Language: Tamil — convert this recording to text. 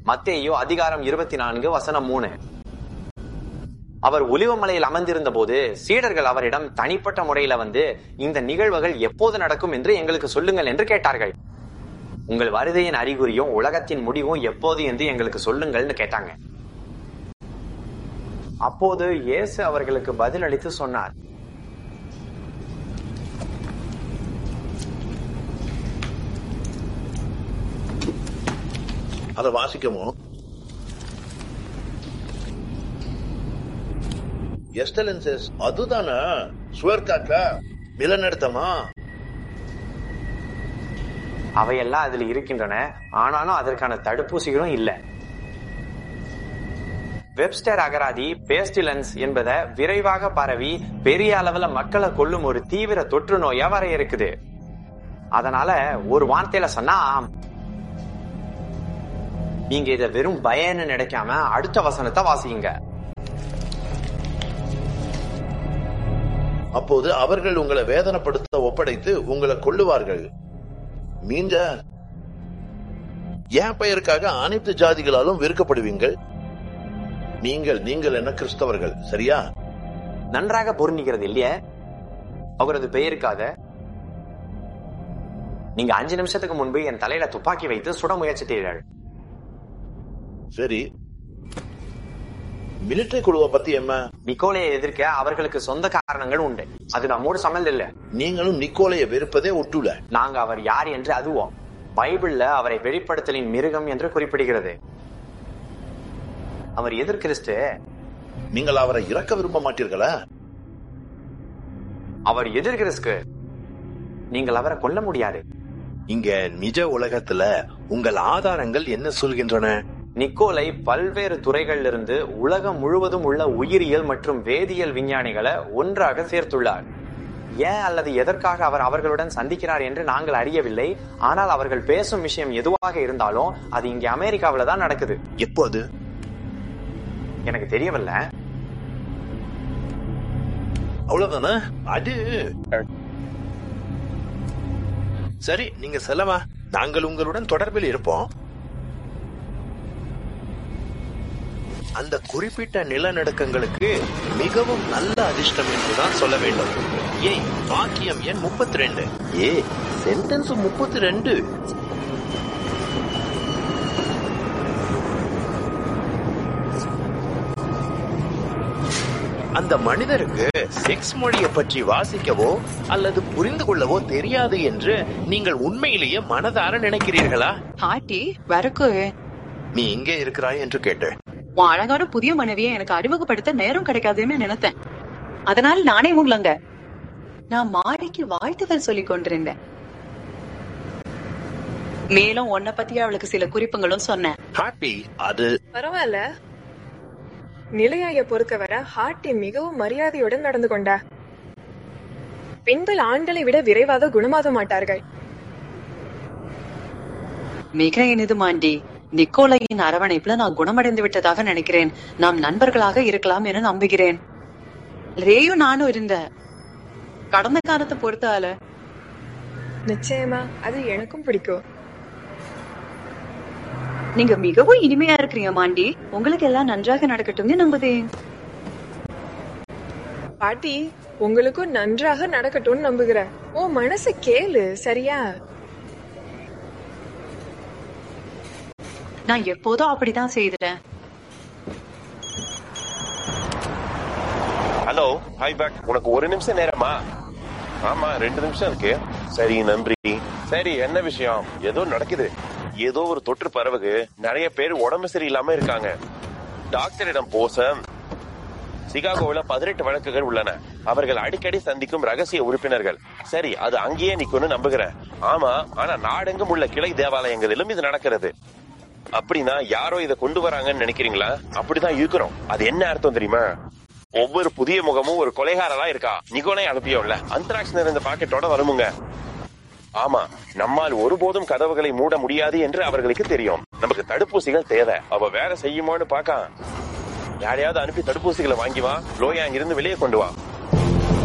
மத்தேயோ அதிகாரம் இருபத்தி நான்கு வசனம் மூணு அவர் ஒலிவமலையில் அமர்ந்திருந்த போது சீடர்கள் அவரிடம் தனிப்பட்ட முறையில வந்து இந்த நிகழ்வுகள் எப்போது நடக்கும் என்று எங்களுக்கு சொல்லுங்கள் என்று கேட்டார்கள் உங்கள் வருகையின் அறிகுறியும் உலகத்தின் முடிவும் எப்போது என்று எங்களுக்கு சொல்லுங்கள்னு கேட்டாங்க அப்போது இயேசு அவர்களுக்கு பதிலளித்து சொன்னார் அதை வாசிக்கமோ எஸ்டலன்சஸ் அதுதானா சுவர் காற்றா நிலநடுத்தமா அவையெல்லாம் அதில் இருக்கின்றன ஆனாலும் அதற்கான தடுப்பூசிகளும் இல்லை வெப்ஸ்டர் அகராதி பேஸ்டிலன்ஸ் என்பதை விரைவாக பரவி பெரிய அளவுல மக்களை கொல்லும் ஒரு தீவிர தொற்று நோயா வர இருக்குது அதனால ஒரு வார்த்தையில சொன்னா ஆம். நீங்க இத வெறும் பயன்னு நினைக்காம அடுத்த வசனத்தை வாசிங்க அப்போது அவர்கள் உங்களை வேதனைப்படுத்த ஒப்படைத்து உங்களை கொல்லுவார்கள் மீண்ட என் பெயருக்காக அனைத்து ஜாதிகளாலும் வெறுக்கப்படுவீங்கள் நீங்கள் நீங்கள் என்ன கிறிஸ்தவர்கள் சரியா நன்றாக பொருந்திக்கிறது இல்லையே அவரது பெயருக்காக நீங்க அஞ்சு நிமிஷத்துக்கு முன்பு என் தலையில துப்பாக்கி வைத்து சுட முயற்சித்தீர்கள் சரி மிலிட்டரி குழுவை பத்தி என்ன நிக்கோலையை எதிர்க்க அவர்களுக்கு சொந்த காரணங்கள் உண்டு அது நம்மோடு சம்மந்தம் இல்ல நீங்களும் நிக்கோலைய வெறுப்பதே ஒட்டுல நாங்க அவர் யார் என்று அதுவோம் பைபிள்ல அவரை வெளிப்படுத்தலின் மிருகம் என்று குறிப்பிடுகிறது அவர் எதிர் கிறிஸ்து நீங்கள் அவரை இறக்க விரும்ப மாட்டீர்களா அவர் எதிர் கிறிஸ்து நீங்கள் அவரை கொல்ல முடியாது இங்க நிஜ உலகத்துல உங்கள் ஆதாரங்கள் என்ன சொல்கின்றன நிக்கோலை பல்வேறு துறைகளிலிருந்து உலகம் முழுவதும் உள்ள உயிரியல் மற்றும் வேதியியல் விஞ்ஞானிகளை ஒன்றாக சேர்த்துள்ளார் ஏன் அல்லது எதற்காக அவர் அவர்களுடன் சந்திக்கிறார் என்று நாங்கள் அறியவில்லை ஆனால் அவர்கள் பேசும் விஷயம் எதுவாக இருந்தாலும் அது இங்கே அமெரிக்காவில தான் நடக்குது எப்போது எனக்கு தெரியவில்லை அவ்வளவுதானே அது சரி நீங்க செல்லவா நாங்கள் உங்களுடன் தொடர்பில் இருப்போம் அந்த குறிப்பிட்ட நிலநடுக்கங்களுக்கு மிகவும் நல்ல அதிர்ஷ்டம் என்றுதான் சொல்ல வேண்டும் ஏய் வாக்கியம் எண் முப்பத்தி ரெண்டு ஏ சென்டென்ஸ் முப்பத்தி ரெண்டு அந்த மனிதருக்கு செக்ஸ் மொழியை பற்றி வாசிக்கவோ அல்லது புரிந்து கொள்ளவோ தெரியாது என்று நீங்கள் உண்மையிலேயே மனதார நினைக்கிறீர்களா பாட்டி வரக்கு நீ இங்கே இருக்கிறாய் என்று கேட்டேன் உன் அழகான புதிய மனைவியை எனக்கு அறிமுகப்படுத்த நேரம் கிடைக்காதுன்னு நினைத்தேன் அதனால நானே உங்களங்க நான் மாடிக்கு வாழ்த்துகள் சொல்லிக் கொண்டிருந்தேன் மேலும் உன்னை பத்தி அவளுக்கு சில குறிப்புகளும் சொன்னேன் ஹாப்பி அது பரவாயில்ல நிலையாய பொறுத்தவரை ஹார்ட்டி மிகவும் மரியாதையுடன் நடந்து கொண்டா பெண்கள் ஆண்களை விட விரைவாக குணமாக மாட்டார்கள் மிக இனிது மாண்டி நிக்கோலையின் அரவணைப்புல நான் குணமடைந்து விட்டதாக நினைக்கிறேன் நாம் நண்பர்களாக இருக்கலாம் என நம்புகிறேன் ரேயும் நானும் இருந்த கடந்த காலத்தை பொறுத்தால நிச்சயமா அது எனக்கும் பிடிக்கும் நீங்க மிகவும் இனிமையா இருக்கிறீங்க மாண்டி உங்களுக்கு எல்லாம் நன்றாக நடக்கட்டும்னு நம்புதேன் பாட்டி உங்களுக்கும் நன்றாக நடக்கட்டும்னு நம்புகிறேன் உன் மனசு கேளு சரியா நான் எப்போதும் அப்படிதான் செய்தேன் ஹலோ ஹாய் பேக் உனக்கு ஒரு நிமிஷம் நேரமா ஆமா ரெண்டு நிமிஷம் இருக்கு சரி நன்றி சரி என்ன விஷயம் ஏதோ நடக்குது ஏதோ ஒரு தொற்று பரவுகு நிறைய பேர் உடம்பு சரியில்லாம இருக்காங்க டாக்டரிடம் போச சிகாகோவில் பதினெட்டு வழக்குகள் உள்ளன அவர்கள் அடிக்கடி சந்திக்கும் ரகசிய உறுப்பினர்கள் சரி அது அங்கேயே நிக்கும்னு நம்புகிறேன் ஆமா ஆனா நாடெங்கும் உள்ள கிளை தேவாலயங்களிலும் இது நடக்கிறது அப்படின்னா யாரோ இதை கொண்டு வராங்கன்னு நினைக்கிறீங்களா அப்படிதான் இருக்கிறோம் அது என்ன அர்த்தம் தெரியுமா ஒவ்வொரு புதிய முகமும் ஒரு கொலைகாரலா இருக்கா நிகோனை அனுப்பியோம்ல அந்தராக்ஸ் நிறைந்த பாக்கெட்டோட வருமுங்க ஆமா நம்மால் ஒருபோதும் கதவுகளை மூட முடியாது என்று அவர்களுக்கு தெரியும் நமக்கு தடுப்பூசிகள் தேவை அவ வேலை செய்யுமோன்னு பாக்க யாரையாவது அனுப்பி தடுப்பூசிகளை வாங்கி வா லோயா இங்கிருந்து வெளியே கொண்டு வா